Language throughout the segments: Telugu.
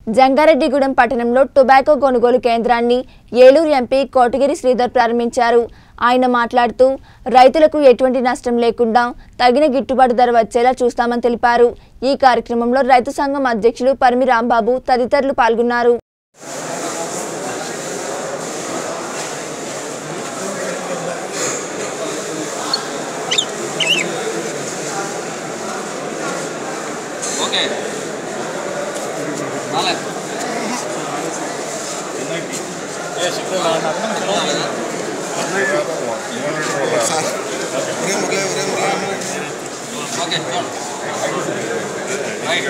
జంగారెడ్డిగూడెం పట్టణంలో టొబాకో కొనుగోలు కేంద్రాన్ని ఏలూరు ఎంపీ కోటగిరి శ్రీధర్ ప్రారంభించారు ఆయన మాట్లాడుతూ రైతులకు ఎటువంటి నష్టం లేకుండా తగిన గిట్టుబాటు ధర వచ్చేలా చూస్తామని తెలిపారు ఈ కార్యక్రమంలో రైతు సంఘం అధ్యక్షులు పరిమి రాంబాబు తదితరులు పాల్గొన్నారు ఓకే రాలే okay right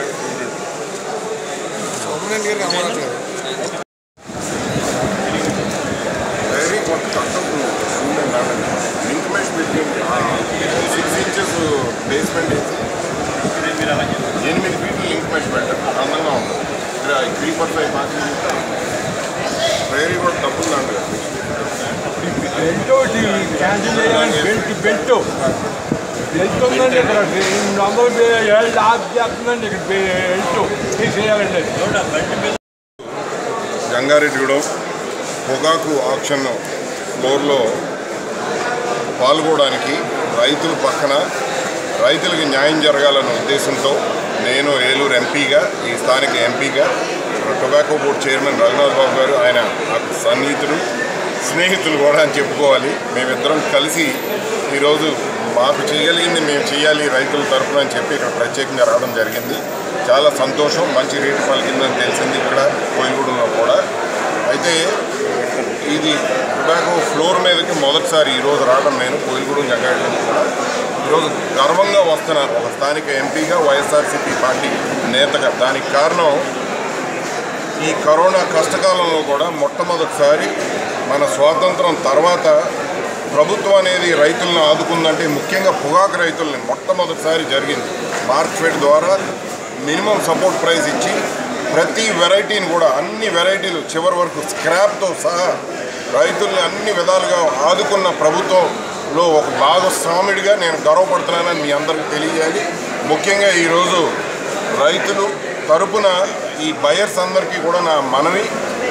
very what comfortable student level. Linkage between six inches basement వేసి ఎనిమిది ఫీట్లు లింక్ మెష్ పెట్టారు అందంగా ఉంది ఇక్కడ three four five parking very కూడా తప్పుందండి బెల్ట్ బెల్ట్ బెల్ట్ బెల్ట్ ఉందండి ఇక్కడ నమ్మకం ఏళ్ళు ఆఫ్ చేస్తుందండి ఇక్కడ బెల్ట్ తీసేయాలండి జంగారెడ్డిగూడెం పొగాకు ఆక్షన్ ఫ్లోర్లో పాల్గొనడానికి రైతుల పక్కన రైతులకి న్యాయం జరగాలన్న ఉద్దేశంతో నేను ఏలూరు ఎంపీగా ఈ స్థానిక ఎంపీగా tobacco board chairman Raghunath Babu గారు ఆయన నాకు సన్నిహితులు స్నేహితులు కూడా అని చెప్పుకోవాలి మేమిద్దరం కలిసి ఈరోజు మాకు చేయగలిగింది మేము చేయాలి రైతుల తరఫున అని చెప్పి ఇక్కడ ప్రత్యేకంగా రావడం జరిగింది చాలా సంతోషం మంచి రేటు పలికిందని తెలిసింది ఇక్కడ కోయిగూడెంలో కూడా అయితే ఇది టొబాకో ఫ్లోర్ మీదకి మొదటిసారి ఈరోజు రావడం నేను కోయిలగూడెం జంగారెడ్డి కూడా ఈరోజు గర్వంగా వస్తున్నాను ఒక స్థానిక ఎంపీగా వైఎస్ఆర్సీపీ పార్టీ నేతగా దానికి కారణం ఈ కరోనా కష్టకాలంలో కూడా మొట్టమొదటిసారి మన స్వాతంత్రం తర్వాత ప్రభుత్వం అనేది రైతులను ఆదుకుందంటే ముఖ్యంగా పొగాకు రైతుల్ని మొట్టమొదటిసారి జరిగింది మార్కెట్ ద్వారా మినిమం సపోర్ట్ ప్రైస్ ఇచ్చి ప్రతి వెరైటీని కూడా అన్ని వెరైటీలు చివరి వరకు స్క్రాప్తో సహా రైతుల్ని అన్ని విధాలుగా ఆదుకున్న ప్రభుత్వంలో ఒక భాగస్వాముడిగా నేను గర్వపడుతున్నానని మీ అందరికీ తెలియజేయాలి ముఖ్యంగా ఈరోజు రైతులు తరపున ఈ బయర్స్ అందరికీ కూడా నా మనవి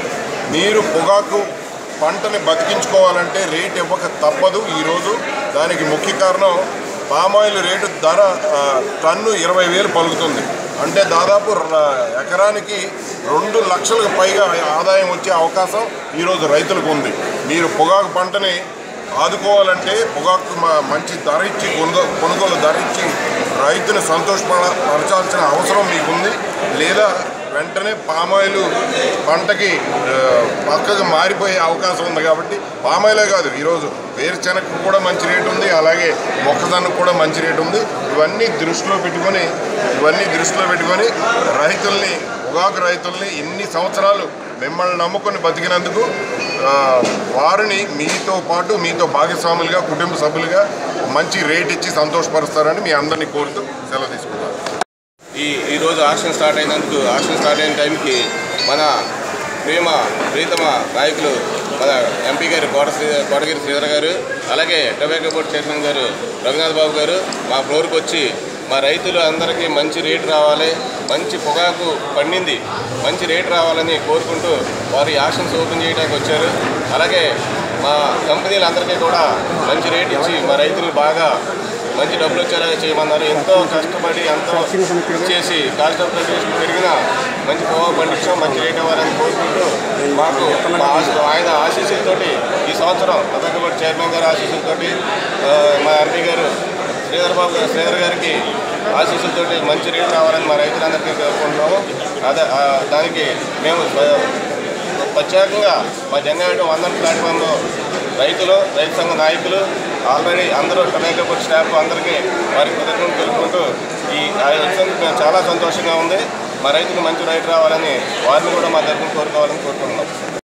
మీరు పొగాకు పంటని బతికించుకోవాలంటే రేట్ ఇవ్వక తప్పదు ఈరోజు దానికి ముఖ్య కారణం పామాయిల్ రేటు ధర ఆ, టన్ను ఇరవై వేలు పలుకుతుంది అంటే దాదాపు ర- ఎకరానికి రెండు లక్షలకు పైగా ఆదాయం వచ్చే అవకాశం ఈరోజు రైతులకు ఉంది మీరు పొగాకు పంటని ఆదుకోవాలంటే పొగాకు మ- మంచి ధర ఇచ్చి కొనుగో కొనుగోలు ధర ఇచ్చి రైతుని సంతోషపడ పరచాల్సిన అవసరం మీకుంది లేదా వెంటనే పామాయిల్ పంటకి ఆ, పక్కకు మారిపోయే అవకాశం ఉంది కాబట్టి పామాయిలే కాదు ఈరోజు వేరుశెనగకు కూడా మంచి రేటు ఉంది అలాగే మొక్కజొన్నకు కూడా మంచి రేటు ఉంది ఇవన్నీ దృష్టిలో పెట్టుకొని ఇవన్నీ దృష్టిలో పెట్టుకొని రైతుల్ని పొగాకు రైతుల్ని ఇన్ని సంవత్సరాలు మిమ్మల్ని నమ్ముకొని బతికినందుకు ఆ, వారిని మీతో పాటు మీతో భాగస్వాములుగా కుటుంబ సభ్యులుగా మంచి రేట్ ఇచ్చి సంతోషపరుస్తారని మీ అందరినీ కోరుతూ సెలవు తీసుకుంటాను ఈ ఈరోజు ఆక్షన్ స్టార్ట్ అయినందుకు ఆక్షన్ స్టార్ట్ అయిన టైంకి మన ప్రేమ ప్రీతమ నాయకులు మన ఎంపీ గారు కోట శ్రీ కోటగిరి శ్రీధర్ గారు అలాగే టొబాకో బోర్డు చైర్మన్ గారు రఘునాథ్ బాబు గారు మా ఫ్లోర్కి వచ్చి మా రైతులు అందరికీ మంచి రేటు రావాలి మంచి పొగాకు పండింది మంచి రేటు రావాలని కోరుకుంటూ వారు ఈ ఆక్షన్స్ ఓపెన్ చేయడానికి వచ్చారు అలాగే మా కంపెనీలందరికీ కూడా మంచి రేట్ ఇచ్చి మా రైతులు బాగా మంచి డబ్బులు వచ్చేలా చేయమన్నారు ఎంతో కష్టపడి ఎంతో చేసి కాస్ట్ ఆఫ్ ప్రొడ్యూషన్ పెరిగిన మంచి పొగాకు పండించాం మంచి రేట్ ఇవ్వాలని కోరుకుంటూ మాకు మా ఆశ- ఆయన ఆశీస్సులతోటి ఈ సంవత్సరం పథకబడి చైర్మన్ గారి ఆశీస్సులతోటి ఆ, మా ఎంపీ గారు శ్రీధర్ బాబు గారు శ్రీధర్ గారికి ఆశీస్సులతోటి మంచి రేట్ రావాలని మా రైతులందరికీ కోరుకుంటున్నాము అదే ఆ, దానికి మేము ప- ప్రత్యేకంగా మా జంగారెడ్డి వందన ప్లాట్ఫామ్లో రైతులు రైతు సంఘ నాయకులు ఆల్రెడీ అందరూ టొబాకో బోర్డు స్టాఫ్ అందరికీ వారికి కృతజ్ఞతలు తెలుపుకుంటూ ఈ ఆయన వచ్చినందుకు మేము చాలా సంతోషంగా ఉంది మా రైతులకు మంచి రైతు రావాలని వారిని కూడా మా తరఫున కోరుకోవాలని కోరుకుంటున్నాం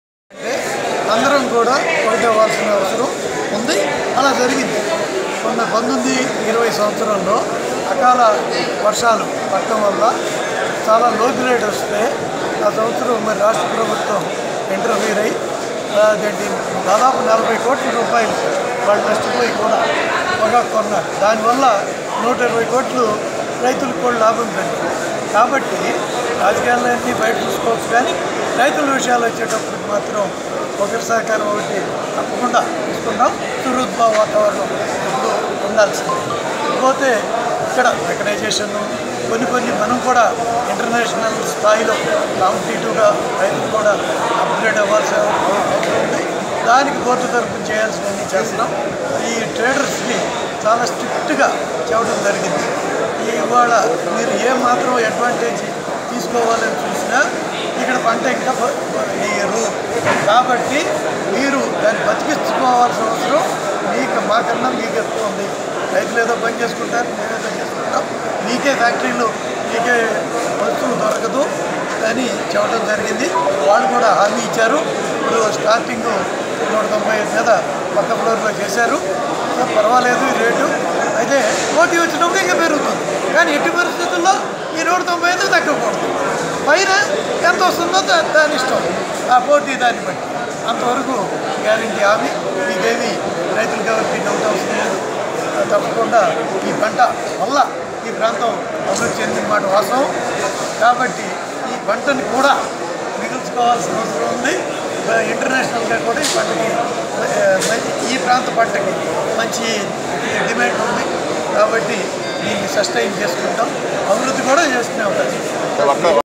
అందరం కూడా ఒకటవ్వాల్సిన అవసరం ఉంది అలా జరిగింది కొన్ని పంతొమ్మిది ఇరవై సంవత్సరాల్లో అకాల వర్షాలు పడటం వల్ల చాలా లోతు రేట్ వస్తే ఆ సంవత్సరం మరి రాష్ట్ర ప్రభుత్వం ఇంటర్ఫీర్ అయ్యి అదేంటి దాదాపు నలభై కోట్ల రూపాయలు వాళ్ళు నష్టపోయి కూడా పొగాకు కొన్నారు దానివల్ల నూట ఇరవై కోట్లు రైతులకు కూడా లాభం కలిగింది కాబట్టి రాజకీయాలన్నీ బయట చూసుకోవచ్చు కానీ రైతుల విషయాలు వచ్చేటప్పటికి మాత్రం ఒకరి సహకారం ఒకటి తప్పకుండా తీసుకుంటాం సుహృద్భావ వాతావరణం ఎప్పుడు ఉండాల్సిందే పోతే ఇక్కడ మెకనైజేషన్ కొన్ని కొన్ని మనం కూడా ఇంటర్నేషనల్ స్థాయిలో కాంపిటేటివ్గా రైతులు కూడా అప్గ్రేడ్ అవ్వాల్సి అవసరం ఉంది దానికి కోర్టు తరఫున చేయాల్సినవన్నీ చేస్తున్నాం ఈ ట్రేడర్స్ని చాలా స్ట్రిక్ట్గా చెప్పడం జరిగింది ఈ ఇవాళ మీరు ఏ మాత్రం అడ్వాంటేజ్ తీసుకోవాలని చూసినా ఇక్కడ పంట ఇంకా ప- వేయరు కాబట్టి మీరు దాన్ని బతికించుకోవాల్సిన అవసరం మీకు మాకన్నా మీకు ఎక్కువ ఉంది రైతులు ఏదో పని చేసుకుంటారు మేమేదో చేసుకుంటాం మీకే ఫ్యాక్టరీలు మీకే వస్తువు దొరకదు అని చెప్పడం జరిగింది వాళ్ళు కూడా హామీ ఇచ్చారు ఇప్పుడు స్టార్టింగ్ నూట తొంభై ఐదు మీద పక్క ఫ్లోర్లో చేశారు సో పర్వాలేదు ఈ రేటు అయితే పోటీ వచ్చినప్పుడు ఇంకా పెరుగుతుంది కానీ ఎట్టి పరిస్థితుల్లో ఈ నూట తొంభై ఐదు తగ్గకూడదు పైన ఎంత వస్తుందో దా- దాని ఇష్టం ఆ పోటీ దాన్ని బట్టి అంతవరకు గ్యారంటీ హామీ మీకేమి రైతులకు ఎవరికి డౌట్ అవసరం లేదు ఆ, తప్పకుండా ఈ పంట వల్ల ఈ ప్రాంతం అభివృద్ధి చెందిన మాట వాస్తవం కాబట్టి ఈ పంటని కూడా మిగుల్చుకోవాల్సిన అవసరం ఉంది ఆ, ఇంటర్నేషనల్గా కూడా ఈ పంటకి ఆ, మంచి ఈ ప్రాంత పంటకి మంచి డిమాండ్ ఉంది కాబట్టి దీన్ని సస్టైన్ చేసుకుంటాం అభివృద్ధి కూడా చేసుకునే అవకాశం ఉంది. ఒక్క